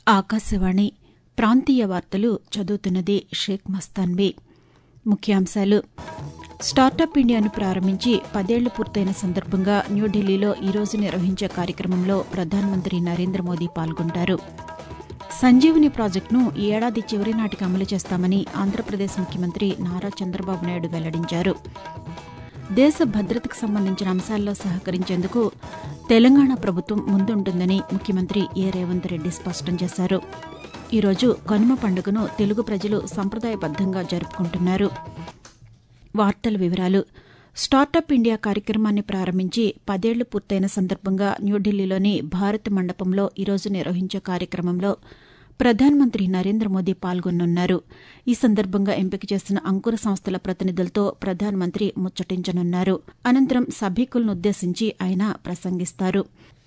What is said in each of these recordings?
ఆకాశవాణి ప్రాంతీయ వార్తలు చదువుతున్నది షేక్ మస్తాన్బీ ముఖ్యాంశాలు స్టార్టప్ ఇండియాను ప్రారంభించి పదేళ్లు పూర్తయిన సందర్భంగా న్యూఢిల్లీలో ఈరోజు నిర్వహించే కార్యక్రమంలో ప్రధానమంత్రి నరేంద్ర మోదీ పాల్గొంటారు సంజీవని ప్రాజెక్టును ఈ ఏడాది చివరి నాటికి అమలు చేస్తామని ఆంధ్రప్రదేశ్ ముఖ్యమంత్రి నారా చంద్రబాబు నాయుడు వెల్లడించారు దేశ భద్రతకు సంబంధించిన అంశాల్లో సహకరించేందుకు తెలంగాణ ప్రభుత్వం ముందుంటుందని ముఖ్యమంత్రి ఏ రేవంత్ రెడ్డి స్పష్టం చేశారు ఈరోజు కనుమ పండుగను తెలుగు ప్రజలు సంప్రదాయబద్దంగా జరుపుకుంటున్నారు వార్తల వివరాలు స్టార్టప్ ఇండియా కార్యక్రమాన్ని ప్రారంభించి పదేళ్లు పూర్తయిన సందర్భంగా న్యూఢిల్లీలోని భారత్ మండపంలో ఈరోజు నిర్వహించే కార్యక్రమంలో ప్రధానమంత్రి నరేంద్ర మోదీ పాల్గొనున్నారు ఈ సందర్భంగా ఎంపిక చేసిన అంకుర సంస్థల ప్రతినిధులతో ప్రధానమంత్రి ముచ్చటించనున్నారు అనంతరం సభికులనుద్దేశించి ఆయన ప్రసంగిస్తారు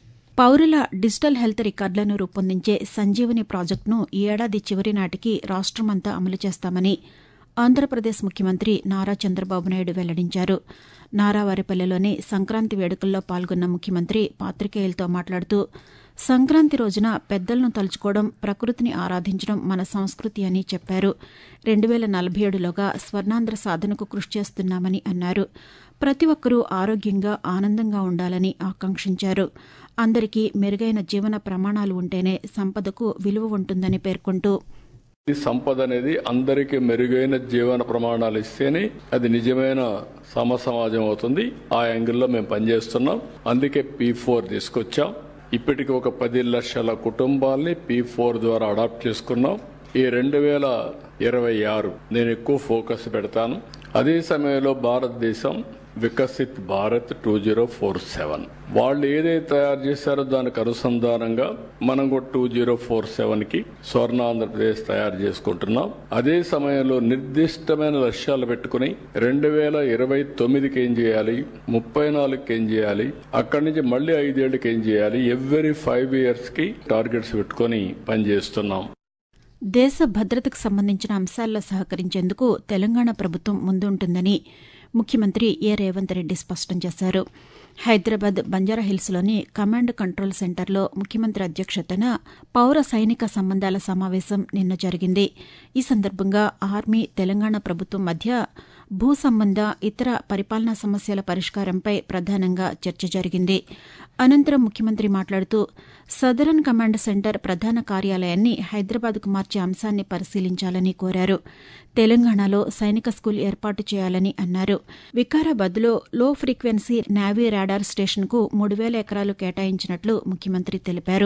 పౌరుల డిజిటల్ హెల్త్ రికార్డులను రూపొందించే సంజీవని ప్రాజెక్టును ఈ ఏడాది చివరి నాటికి రాష్టమంతా అమలు చేస్తామని ఆంధ్రప్రదేశ్ ముఖ్యమంత్రి నారా చంద్రబాబు నాయుడు వెల్లడించారు నారావారిపల్లెలోని సంక్రాంతి వేడుకల్లో పాల్గొన్న ముఖ్యమంత్రి పాతికేయులతో మాట్లాడుతూ సంక్రాంతి రోజున పెద్దలను తలుచుకోవడం ప్రకృతిని ఆరాధించడం మన సంస్కృతి అని చెప్పారు రెండు వేల నలభై ఏడులోగా స్వర్ణాంధ్ర సాధనకు కృషి చేస్తున్నామని అన్నారు ప్రతి ఒక్కరూ ఆరోగ్యంగా ఆనందంగా ఉండాలని ఆకాంక్షించారు అందరికీ మెరుగైన జీవన ప్రమాణాలు ఉంటేనే సంపదకు విలువ ఉంటుందని పేర్కొంటూ ఈ సంపద అనేది అందరికీ మెరుగైన జీవన ప్రమాణాలు ఇస్తేనే అది నిజమైన సమ సమాజం అవుతుంది ఆ యాంగిల్లో మేము పనిచేస్తున్నాం అందుకే పీ ఫోర్ తీసుకొచ్చాం ఇప్పటికి ఒక పది లక్షల కుటుంబాల్ని పీ ఫోర్ ద్వారా అడాప్ట్ చేసుకున్నాం ఈ రెండు వేల ఇరవై ఆరు నేను ఎక్కువ ఫోకస్ పెడతాను అదే సమయంలో భారతదేశం Viksit Bharat two zero four seven వాళ్ళు ఏదైతే తయారు చేశారో దానికి అనుసంధానంగా మనం కూడా టూ జీరో ఫోర్ సెవెన్ కి స్వర్ణ ఆంధ్రప్రదేశ్ తయారు చేసుకుంటున్నాం అదే సమయంలో నిర్దిష్టమైన లక్ష్యాలు పెట్టుకుని రెండు వేల ఇరవై తొమ్మిదికి ఏం చేయాలి ముప్పై నాలుగుకి ఏం చేయాలి అక్కడి నుంచి మళ్ళీ ఐదేళ్లకి ఏం చేయాలి ఎవ్రీ ఫైవ్ ఇయర్స్ కి టార్గెట్స్ పెట్టుకుని పనిచేస్తున్నాం దేశ భద్రతకు సంబంధించిన అంశాల్లో సహకరించేందుకు తెలంగాణ ప్రభుత్వం ముందుంటుందని ముఖ్యమంత్రి ఏ రేవంత్ రెడ్డి స్పష్టం చేశారు హైదరాబాద్ బంజారాహిల్స్లోని కమాండ్ కంట్రోల్ సెంటర్లో ముఖ్యమంత్రి అధ్యక్షతన పౌర సైనిక సంబంధాల సమావేశం నిన్న జరిగింది ఈ సందర్భంగా ఆర్మీ తెలంగాణ ప్రభుత్వం మధ్య భూ సంబంధ ఇతర పరిపాలనా సమస్యల పరిష్కారంపై ప్రధానంగా చర్చ జరిగింది అనంతరం ముఖ్యమంత్రి మాట్లాడుతూ సదరన్ కమాండ్ సెంటర్ ప్రధాన కార్యాలయాన్ని హైదరాబాద్కు మార్చే అంశాన్ని పరిశీలించాలని కోరారు తెలంగాణలో సైనిక స్కూల్ ఏర్పాటు చేయాలని అన్నారు వికారాబాద్లో లో ఫ్రీక్వెన్సీ నావీ రాడార్ స్టేషన్కు మూడు వేల ఎకరాలు కేటాయించినట్లు ముఖ్యమంత్రి తెలిపారు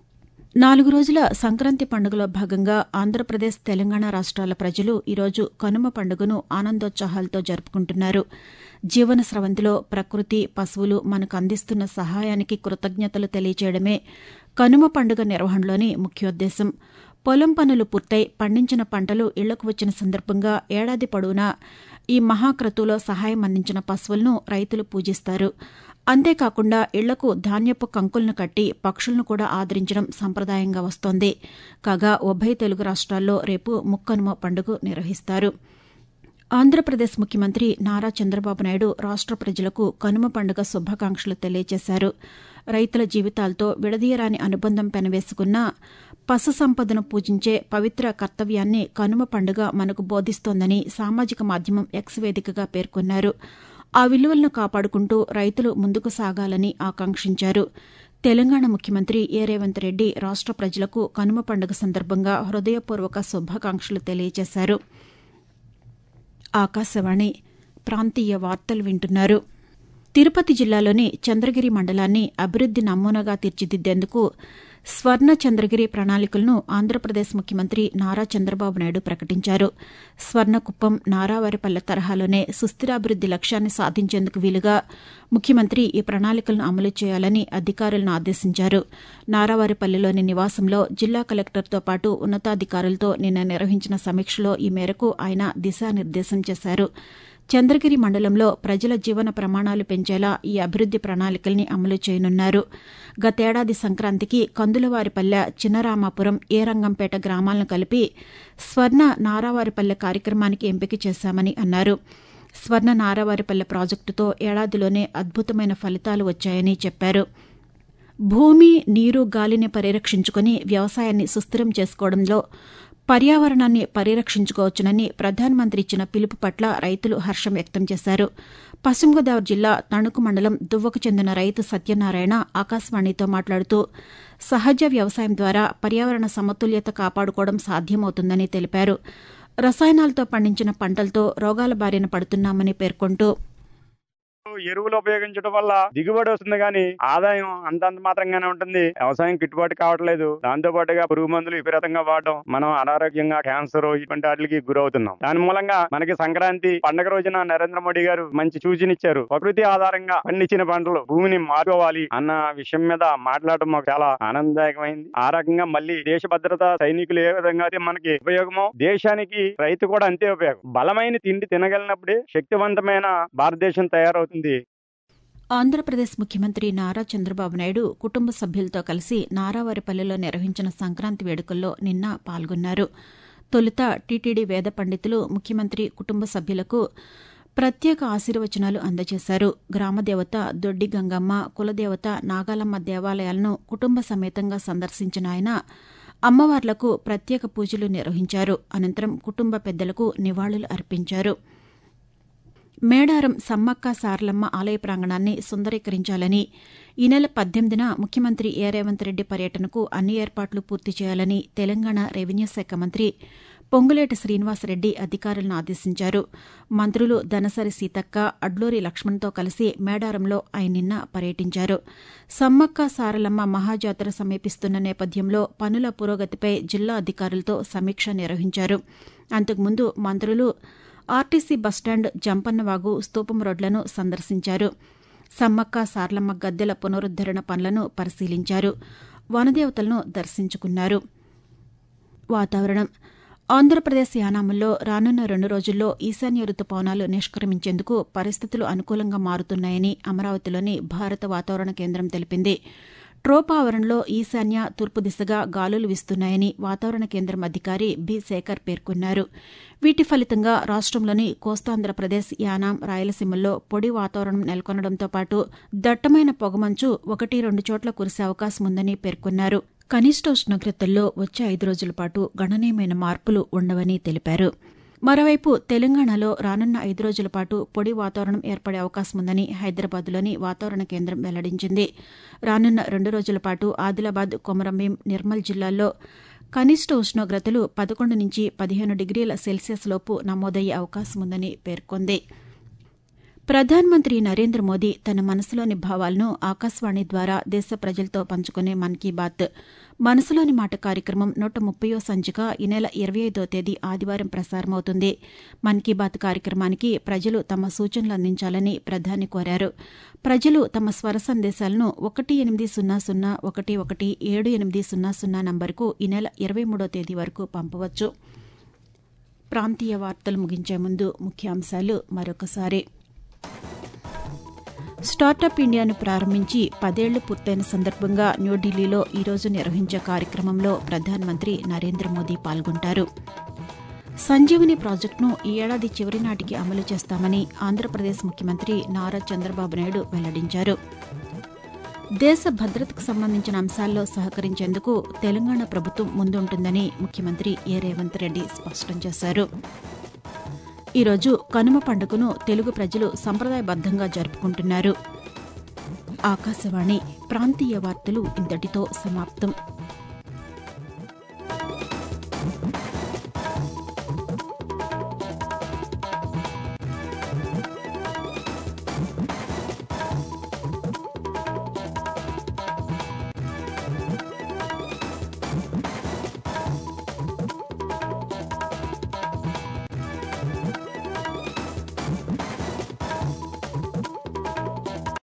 నాలుగు రోజుల సంక్రాంతి పండుగలో భాగంగా ఆంధ్రప్రదేశ్ తెలంగాణ రాష్ట్రాల ప్రజలు ఈరోజు కనుమ పండుగను ఆనందోత్సాహాలతో జరుపుకుంటున్నారు జీవన స్రవంతిలో ప్రకృతి పశువులు మనకు అందిస్తున్న సహాయానికి కృతజ్ఞతలు తెలియచేయడమే కనుమ పండుగ నిర్వహణలోని ముఖ్యోద్దేశం పొలం పనులు పూర్తయి పండించిన పంటలు ఇళ్లకు వచ్చిన సందర్భంగా ఏడాది పొడవునా ఈ మహాక్రతువులో సహాయం అందించిన పశువులను రైతులు పూజిస్తారు అంతేకాకుండా ఇళ్లకు ధాన్యపు కంకులను కట్టి పక్షులను కూడా ఆదరించడం సంప్రదాయంగా వస్తోంది కాగా ఉభయ తెలుగు రాష్ట్రాల్లో రేపు ముక్కనుమ పండుగ నిర్వహిస్తారు ఆంధ్రప్రదేశ్ ముఖ్యమంత్రి నారా చంద్రబాబు నాయుడు రాష్ట ప్రజలకు కనుమ పండుగ శుభాకాంక్షలు తెలియజేశారు రైతుల జీవితాలతో విడదీయరాని అనుబంధం పెనవేసుకున్న పశు సంపదను పూజించే పవిత్ర కర్తవ్యాన్ని కనుమ పండుగ మనకు బోధిస్తోందని సామాజిక మాధ్యమం ఎక్స్ వేదికగా పేర్కొన్నారు ఆ విలువలను కాపాడుకుంటూ రైతులు ముందుకు సాగాలని ఆకాంక్షించారు తెలంగాణ ముఖ్యమంత్రి ఏ రేవంత్ రెడ్డి రాష్ట ప్రజలకు కనుమ పండుగ సందర్భంగా హృదయపూర్వక శుభాకాంక్షలు తెలియజేశారు ఆకాశవాణి ప్రాంతీయ వార్తలు వింటున్నారు తిరుపతి జిల్లాలోని చంద్రగిరి మండలాన్ని అభివృద్ది నమూనాగా తీర్చిదిద్దేందుకు స్వర్ణ చంద్రగిరి ప్రణాళికలను ఆంధ్రప్రదేశ్ ముఖ్యమంత్రి నారా చంద్రబాబు నాయుడు ప్రకటించారు స్వర్ణకుప్పం నారావారిపల్లె తరహాలోనే సుస్థిరాభివృద్ది లక్ష్యాన్ని సాధించేందుకు వీలుగా ముఖ్యమంత్రి ఈ ప్రణాళికలను అమలు చేయాలని అధికారులను ఆదేశించారు నారావారిపల్లెలోని నివాసంలో జిల్లా కలెక్టర్తో పాటు ఉన్నతాధికారులతో నిన్న నిర్వహించిన సమీక్షలో ఈ మేరకు ఆయన దిశానిర్దేశం చేశారు చంద్రగిరి మండలంలో ప్రజల జీవన ప్రమాణాలు పెంచేలా ఈ అభివృద్ది ప్రణాళికల్ని అమలు చేయనున్నారు గతేడాది సంక్రాంతికి కందులవారిపల్లె చిన్నరామాపురం ఏరంగంపేట గ్రామాలను కలిపి స్వర్ణ నారావారిపల్లె కార్యక్రమానికి ఎంపిక చేశామని అన్నారు స్వర్ణ నారావారిపల్లె ప్రాజెక్టుతో ఏడాదిలోనే అద్భుతమైన ఫలితాలు వచ్చాయని చెప్పారు భూమి నీరు గాలిని పరిరక్షించుకుని వ్యవసాయాన్ని సుస్థిరం చేసుకోవడంలో పర్యావరణాన్ని పరిరక్షించుకోవచ్చునని ప్రధానమంత్రి ఇచ్చిన పిలుపు పట్ల రైతులు హర్షం వ్యక్తం చేశారు పశ్చిమ గోదావరి జిల్లా తణుకు మండలం దువ్వకు చెందిన రైతు సత్యనారాయణ ఆకాశవాణితో మాట్లాడుతూ సహజ వ్యవసాయం ద్వారా పర్యావరణ సమతుల్యత కాపాడుకోవడం సాధ్యమవుతుందని తెలిపారు రసాయనాలతో పండించిన పంటలతో రోగాల బారిన పడుతున్నామని పేర్కొంటూ ఎరువులు ఉపయోగించడం వల్ల దిగుబడి వస్తుంది కానీ ఆదాయం అంతంత మాత్రంగానే ఉంటుంది వ్యవసాయం గిట్టుబాటు కావట్లేదు దాంతో పాటుగా పురుగు మందులు విపరీతంగా వాడడం మనం అనారోగ్యంగా క్యాన్సర్ ఇటువంటి వాటికి గురవుతున్నాం దాని మూలంగా మనకి సంక్రాంతి పండగ రోజున నరేంద్ర మోడీ గారు మంచి సూచన ఇచ్చారు ప్రకృతి ఆధారంగా పండించిన పంటలు భూమిని మార్చుకోవాలి అన్న విషయం మీద మాట్లాడడం మాకు చాలా ఆనందదాయకమైంది ఆ రకంగా మళ్ళీ దేశ భద్రత సైనికులు ఏ విధంగా అయితే మనకి ఉపయోగమో దేశానికి రైతు కూడా అంతే ఉపయోగం బలమైన తిండి తినగలిగినప్పుడే శక్తివంతమైన భారతదేశం తయారవుతుంది ఆంధ్రప్రదేశ్ ముఖ్యమంత్రి నారా చంద్రబాబు నాయుడు కుటుంబ సభ్యులతో కలిసి నారావారిపల్లెలో నిర్వహించిన సంక్రాంతి వేడుకల్లో నిన్న పాల్గొన్నారు తొలుత టీటీడీ వేద పండితులు ముఖ్యమంత్రి కుటుంబ సభ్యులకు ప్రత్యేక ఆశీర్వచనాలు అందజేశారు గ్రామదేవత దొడ్డి గంగమ్మ కులదేవత నాగాలమ్మ దేవాలయాలను కుటుంబ సమేతంగా సందర్శించిన ఆయన అమ్మవార్లకు ప్రత్యేక పూజలు నిర్వహించారు అనంతరం కుటుంబ పెద్దలకు నివాళులు అర్పించారు మేడారం సమ్మక్క సారలమ్మ ఆలయ ప్రాంగణాన్ని సుందరీకరించాలని ఈ నెల పద్దెనిమిదిన ముఖ్యమంత్రి ఏ రేవంత్ రెడ్డి పర్యటనకు అన్ని ఏర్పాట్లు పూర్తి చేయాలని తెలంగాణ రెవెన్యూ శాఖ మంత్రి పొంగులేటి శ్రీనివాసరెడ్డి అధికారులను ఆదేశించారు మంత్రులు దనసరి సీతక్క అడ్లూరి లక్ష్మణ్తో కలిసి మేడారంలో ఆయన నిన్న పర్యటించారు సమ్మక్క సారలమ్మ మహాజాతర సమీపిస్తున్న నేపథ్యంలో పనుల పురోగతిపై జిల్లా అధికారులతో సమీక్ష నిర్వహించారు అంతకుముందు మంత్రులు ఆర్టీసీ బస్టాండ్ జంపన్నవాగు స్తూపం రోడ్లను సందర్శించారు సమ్మక్క సార్లమ్మ గద్దెల పునరుద్దరణ పనులను పరిశీలించారు వనదేవతలను దర్శించుకున్నారు వాతావరణం ఆంధ్రప్రదేశ్ యానాముల్లో రానున్న రెండు రోజుల్లో ఈశాన్య రుతుపవనాలు నిష్క్రమించేందుకు పరిస్థితులు అనుకూలంగా మారుతున్నాయని అమరావతిలోని భారత వాతావరణ కేంద్రం తెలిపింది ట్రోప్ ఆవరణలో ఈశాన్య తూర్పు దిశగా గాలులు వీస్తున్నాయని వాతావరణ కేంద్రం అధికారి బి శేఖర్ పేర్కొన్నారు వీటి ఫలితంగా రాష్టంలోని కోస్తాంధ్రప్రదేశ్ యానాం రాయలసీమల్లో పొడి వాతావరణం నెలకొనడంతో పాటు దట్టమైన పొగమంచు ఒకటి రెండు చోట్ల కురిసే అవకాశం ఉందని పేర్కొన్నారు కనిష్ట ఉష్ణోగ్రతల్లో వచ్చే ఐదు రోజుల పాటు గణనీయమైన మార్పులు ఉండవని తెలిపారు మరోవైపు తెలంగాణలో రానున్న ఐదు రోజుల పాటు పొడి వాతావరణం ఏర్పడే అవకాశం ఉందని హైదరాబాద్లోని వాతావరణ కేంద్రం వెల్లడించింది రానున్న రెండు రోజుల పాటు ఆదిలాబాద్ కొమరంభీం నిర్మల్ జిల్లాల్లో కనిష్ట ఉష్ణోగ్రతలు పదకొండు నుంచి పదిహేను డిగ్రీల సెల్సియస్ లోపు నమోదయ్యే అవకాశం ఉందని పేర్కొంది ప్రధానమంత్రి నరేంద్ర మోదీ తన మనసులోని భావాలను ఆకాశవాణి ద్వారా దేశ ప్రజలతో పంచుకునే మన్ కీ బాత్ మనసులోని మాట కార్యక్రమం నూట ముప్పయో సంచిక ఈ నెల ఇరవై ఐదో తేదీ ఆదివారం ప్రసారమవుతుంది మన్ కీ బాత్ కార్యక్రమానికి ప్రజలు తమ సూచనలు అందించాలని ప్రధాని కోరారు ప్రజలు తమ స్వర సందేశాలను ఒకటి ఎనిమిది సున్నా సున్నా ఒకటి ఒకటి ఏడు ఎనిమిది సున్నా సున్నా నంబరుకు ఈ నెల ఇరవై మూడో తేదీ వరకు పంపవచ్చు ప్రాంతీయ వార్తలు ముగించే ముందు ముఖ్యాంశాలు మరొకసారి స్టార్టప్ ఇండియాను ప్రారంభించి పదేళ్లు పూర్తయిన సందర్భంగా న్యూఢిల్లీలో ఈరోజు నిర్వహించే కార్యక్రమంలో ప్రధానమంత్రి నరేంద్ర మోదీ పాల్గొంటారు సంజీవని ప్రాజెక్టును ఈ ఏడాది చివరి నాటికి అమలు చేస్తామని ఆంధ్రప్రదేశ్ ముఖ్యమంత్రి నారా చంద్రబాబు నాయుడు వెల్లడించారు దేశ భద్రతకు సంబంధించిన అంశాల్లో సహకరించేందుకు తెలంగాణ ప్రభుత్వం ముందుంటుందని ముఖ్యమంత్రి ఏ రేవంత్ రెడ్డి స్పష్టం చేశారు ఈరోజు కనుమ పండుగను తెలుగు ప్రజలు సంప్రదాయబద్దంగా జరుపుకుంటున్నారు ఆకాశవాణి ప్రాంతీయ వార్తలు ఇంతటితో సమాప్తం